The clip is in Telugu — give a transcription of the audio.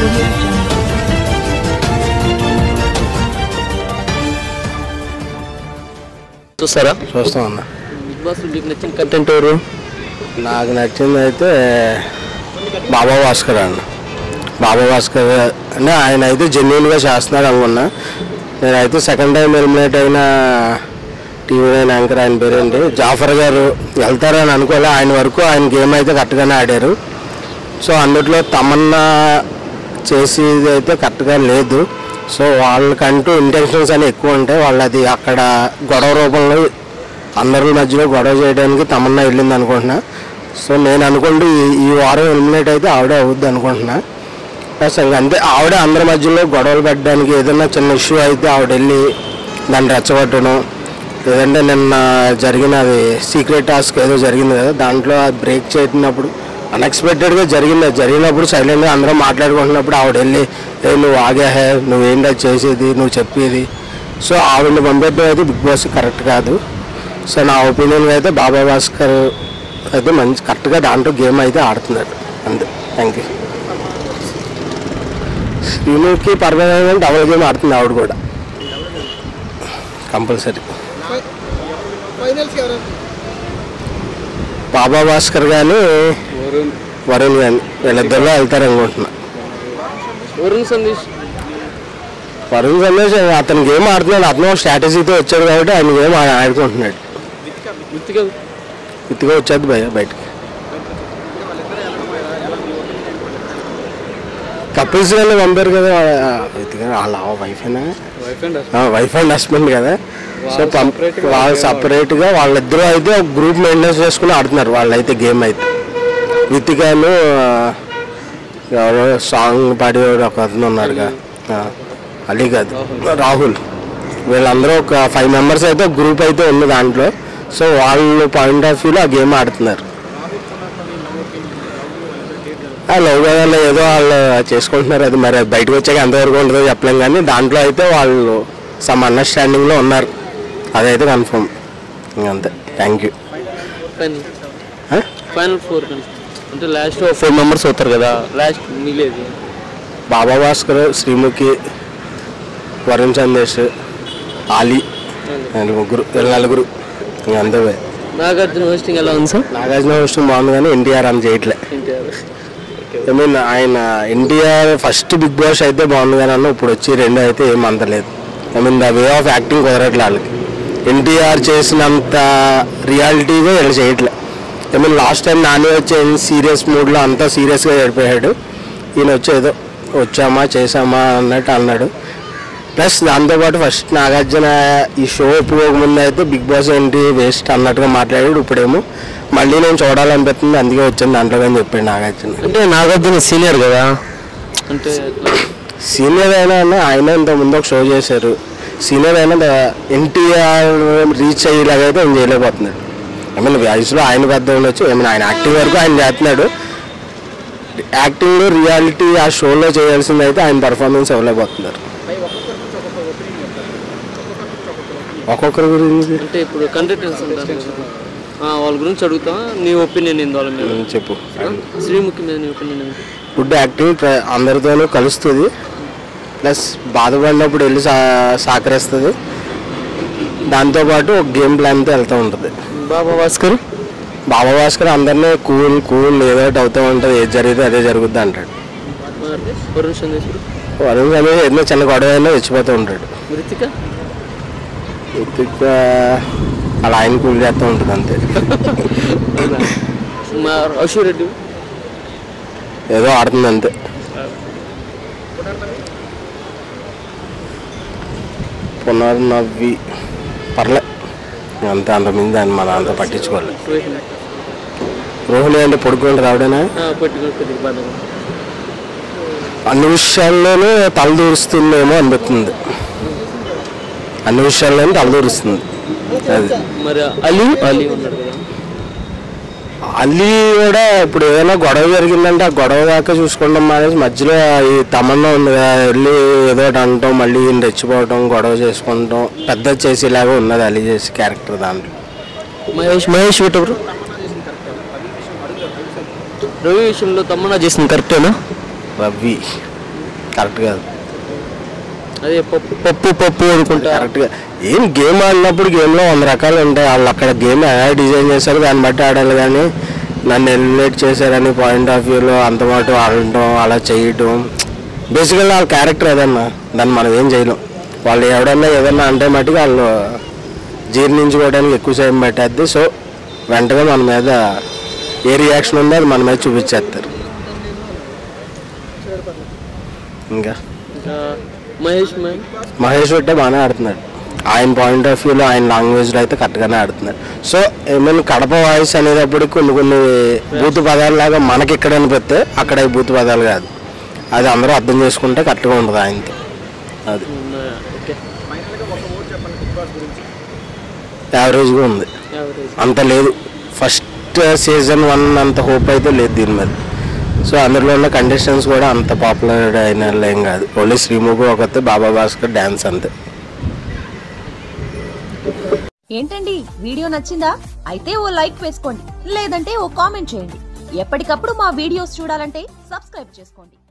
audio jungle. చూస్తారా చూస్తాం అన్న బిగ్ బాస్ మీకు నచ్చిన కంటెంట్ ఎవరు నాకు నచ్చింది అయితే బాబా భాస్కర్ అన్న బాబా భాస్కర్ అంటే ఆయన అయితే జెన్యున్గా చేస్తున్నాడు అనుకున్నా నేనైతే సెకండ్ టైం ఎలిమినేట్ అయిన టీవీ నైన్ యాంకర్ ఆయన పేరేంటి జాఫర్ గారు వెళ్తారని అనుకోలే ఆయన వరకు ఆయన గేమ్ అయితే కరెక్ట్గానే ఆడారు సో అందులో తమన్నా చేసేది అయితే కరెక్ట్గా లేదు సో వాళ్ళకంటూ ఇంటెన్షన్స్ అని ఎక్కువ ఉంటాయి వాళ్ళు అది అక్కడ గొడవ రూపంలో అందరి మధ్యలో గొడవ చేయడానికి తమన్నా వెళ్ళింది అనుకుంటున్నా సో నేను అనుకుంటూ ఈ- ఈ వారం ఎలిమినేట్ అయితే ఆవిడే అవుద్ది అనుకుంటున్నా ప్లస్ ఇంకా అంతే ఆవిడ అందరి మధ్యలో గొడవలు పెట్టడానికి ఏదైనా చిన్న ఇష్యూ అయితే ఆవిడ వెళ్ళి దాన్ని రెచ్చగొట్టడం లేదంటే నిన్న జరిగిన అది సీక్రెట్ టాస్క్ ఏదో జరిగింది కదా దాంట్లో అది బ్రేక్ చేసినప్పుడు అన్ఎక్స్పెక్టెడ్గా జరిగింది అది జరిగినప్పుడు సైలెంట్గా అందరం మాట్లాడుకుంటున్నప్పుడు ఆవిడ వెళ్ళి ఏ నువ్వు ఆగాహే నువ్వేంటి అది చేసేది నువ్వు చెప్పేది సో ఆవిడని పంపేయడం అయితే బిగ్ బాస్ కరెక్ట్ కాదు సో నా ఒపీనియన్ అయితే బాబా భాస్కర్ అయితే మంచి కరెక్ట్గా దాంట్లో గేమ్ అయితే ఆడుతున్నాడు అంతే థ్యాంక్ యూ శ్రీముఖి పర్వాలేదు డబుల్ గేమ్ ఆడుతుంది ఆవిడ కూడా కంపల్సరీ బాబా భాస్కర్ కానీ వరుణ్ కానీ వీళ్ళిద్దరిలో వెళ్తారు అనుకుంటున్నా వరుణ్ సందేశ్ వరుణ్ సందేశ్ అతను గేమ్ ఆడుతున్నాడు అతను స్ట్రాటజీతో వచ్చాడు కాబట్టి ఆయన గేమ్ ఆ- ఆడుకుంటున్నాడు వృత్తిగా ఇదిగా వచ్చేది బయ బయటకి కపుల్స్ కానీ పంపారు కదా ఇదిగా వాళ్ళ వైఫ్ అయినా వైఫ్ అండ్ హస్బెండ్ కదా సో పంప్ వాళ్ళు సపరేట్గా వాళ్ళిద్దరూ అయితే ఒక గ్రూప్ మెయింటైన్ చేసుకుని ఆడుతున్నారు వాళ్ళైతే గేమ్ అయితే వితికాను ఎవరో సాంగ్ పాడేవాడు ఒక అతను ఉన్నాడుగా ఆ, అలీ కాదు రాహుల్ వీళ్ళందరూ ఒక ఫైవ్ మెంబర్స్ అయితే ఒక గ్రూప్ అయితే ఉంది దాంట్లో సో వాళ్ళ పాయింట్ ఆఫ్ వ్యూలో ఆ గేమ్ ఆడుతున్నారు లవ్ కదా ఏదో వాళ్ళు చేసుకుంటున్నారు అది మరి అది బయటకు వచ్చాక ఎంతవరకు ఉంటుందో చెప్పలేం కానీ దాంట్లో అయితే వాళ్ళు సమ్ అండర్స్టాండింగ్లో ఉన్నారు అదైతే కన్ఫర్మ్ అంతే thank you final final four అంటే లాస్ట్ ఫోర్ మెంబర్స్ అవుతారు కదా లాస్ట్ మిగిలేదు బాబా భాస్కర్ శ్రీముఖి వరుణ్ సందేశ్ ఆలీ వీళ్ళు ముగ్గురు వీళ్ళు నలుగురు ఇంక అంతే పోయి. నాగార్జున హోస్టింగ్ ఎలా ఉంది సార్ నాగార్జున విష్ణు బాగుంది కానీ ఎన్టీఆర్ అని చేయట్లే ఎన్టీఆర్ ఐ మీన్ ఆయన ఎన్టీఆర్ ఫస్ట్ బిగ్ బాస్ అయితే బాగుంది కానీ అన్న ఇప్పుడు వచ్చి రెండు అయితే ఏం అంతలేదు I mean the way of acting కుదరట్లే వాళ్ళకి ఎన్టీఆర్ చేసినంత రియాలిటీగా వీళ్ళు చేయట్లే I mean last time Nani వచ్చే సీరియస్ మూడ్లో అంతా సీరియస్గా గడిపోయాడు ఈయన వచ్చి ఏదో వచ్చామా చేసామా అన్నట్టు అన్నాడు ప్లస్ దాంతోపాటు ఫస్ట్ నాగార్జున ఈ షో ఒప్పుకోకముందు అయితే బిగ్ బాస్ ఏంటి వేస్ట్ అన్నట్టుగా మాట్లాడాడు ఇప్పుడేమో మళ్ళీ నేను చూడాలనిపిస్తుంది అందుకే వచ్చాను దాంట్లో అని చెప్పాడు నాగార్జున అంటే నాగార్జున సీనియర్ కదా అంటే ఎట్లా? సీనియర్ అయినా అన్న ఆయన ఇంత ముందు ఒక షో చేశారు సీనియర్ అయినా ఎన్టీఆర్ రీచ్ అయ్యేలాగా అయితే ఆయన చేయలేకపోతున్నాడు ఐ మీన్ వయసులో ఆయన పెద్ద ఉండొచ్చు ఐ మీన్ ఆయన యాక్టింగ్ వరకు ఆయన చేస్తున్నాడు యాక్టింగ్ రియాలిటీ ఆ షోలో చేయాల్సింది అయితే ఆయన పర్ఫార్మెన్స్ ఇవ్వలేకపోతున్నారు ఒక్కొక్కరి గురించి అంటే ఇప్పుడు కంటెంటెన్స్ ఉంటారు కదా. ఆ, వాళ్ళ గురించి అడుగుతా నీ ఒపీనియన్ ఏంది వాళ్ళ మీద చెప్పు శ్రీముఖి మీద నీ ఒపీనియన్ ఏంది గుడ్ యాక్టింగ్ ప్ర- అందరితోనూ కలుస్తుంది ప్లస్ బాధపడినప్పుడు వెళ్ళి సా సహకరిస్తుంది దాంతోపాటు ఒక గేమ్ ప్లాన్తో వెళ్తూ ఉంటుంది బాబా భాస్కర్ బాబా భాస్కర్ అందరినీ కూల్ కూల్ ఏదో ఒకటి అవుతూ ఉంటుంది ఏది జరిగితే అదే జరుగుద్ది అంటాడు మరి వరుణ్ సందేశ్ వరుణ్ అనేది ఏదైనా చిన్న గొడవ అయినా తెచ్చిపోతూ ఉంటాడు మృతిక ఇంకా అలా ఆయన కూల్ చేస్తూ ఉంటుంది అంతే మా అశు రెడ్డి ఏదో ఆడుతుంది అంతే పునర్నవ్వి పర్లే అంతే అంత మీద ఆయన మన అంత పట్టించుకోవాలి రోహిణి రోహిణి అంటే పడుకొని రావడేనా పట్టుకుని కొద్దిగా బాధ అన్ని విషయాల్లోనూ తలదూరుస్తుందేమో అనిపిస్తుంది అన్ని విషయాల్లోనూ తలదూరుస్తుంది అది మరి అలీ అలీ ఉన్నాడు కదా అల్లి కూడా ఇప్పుడు ఏదైనా గొడవ జరిగిందంటే ఆ గొడవ దాకా చూసుకోవడం మానేసి మధ్యలో ఈ తమన్నా ఉంది కదా వెళ్ళి ఏదో ఒకటి అనటం మళ్ళీ ఈయన రెచ్చిపోవటం గొడవ చేసుకుంటాం పెద్ద చేసేలాగా ఉన్నది అల్లి చేసే క్యారెక్టర్ దాంట్లో మహేష్ మహేష్ విటవరు రవి విషయంలో తమ్మన్నా చేసింది కరెక్టేనా రవి కరెక్ట్ కాదు అదే పప్పు పప్పు పప్పు అనుకుంటా కరెక్ట్గా ఏం గేమ్ ఆడినప్పుడు గేమ్లో వంద రకాలు ఉంటాయి వాళ్ళు అక్కడ గేమ్ ఎలా డిజైన్ చేశారు దాన్ని బట్టి ఆడాలి కానీ నన్ను ఎలిమినేట్ చేశారని పాయింట్ ఆఫ్ వ్యూలో అంత మాట ఆడటం అలా చేయటం బేసికల్గా వాళ్ళ క్యారెక్టర్ ఏదన్నా దాన్ని మనం ఏం చేయలేం వాళ్ళు ఎవడన్నా ఏదన్నా అంటే మట్టుకు వాళ్ళు జీర్ణించుకోవడానికి ఎక్కువ సమయం పెట్టేద్ది సో వెంటనే మన మీద ఏ రియాక్షన్ ఉందో అది మన మీద చూపించేస్తారు ఇంకా ఇంకా మహేష్ మ్యామ్ మహేష్ రెడ్డి బాగానే ఆడుతున్నాడు ఆయన పాయింట్ ఆఫ్ వ్యూలో ఆయన లాంగ్వేజ్లో అయితే కరెక్ట్గానే ఆడుతున్నాడు సో ఏమైనా కడప వాయిస్ అనేటప్పుడు కొన్ని కొన్ని బూతు పదాలలాగా మనకి ఇక్కడ అనిపిస్తే అక్కడ ఈ బూతు పదాలు కాదు అది అందరూ అర్థం చేసుకుంటే కరెక్ట్గా ఉంటుంది ఆయనతో అది ఓకే యావరేజ్గా ఉంది యావరేజ్ అంత లేదు ఫస్ట్ సీజన్ వన్ అంత హోప్ అయితే లేదు దీని మీద సో అందులో ఉన్న కండిషన్స్ కూడా అంత పాపులర్ అయిన వాళ్ళు ఏం కాదు ఓన్లీ శ్రీముఖి ఒకతే బాబా భాస్కర్ డ్యాన్స్ అంతే ఏంటండి వీడియో నచ్చిందా అయితే ఓ లైక్ వేసుకోండి లేదంటే ఓ కామెంట్ చేయండి ఎప్పటికప్పుడు మా వీడియోస్ చూడాలంటే సబ్స్క్రైబ్ చేసుకోండి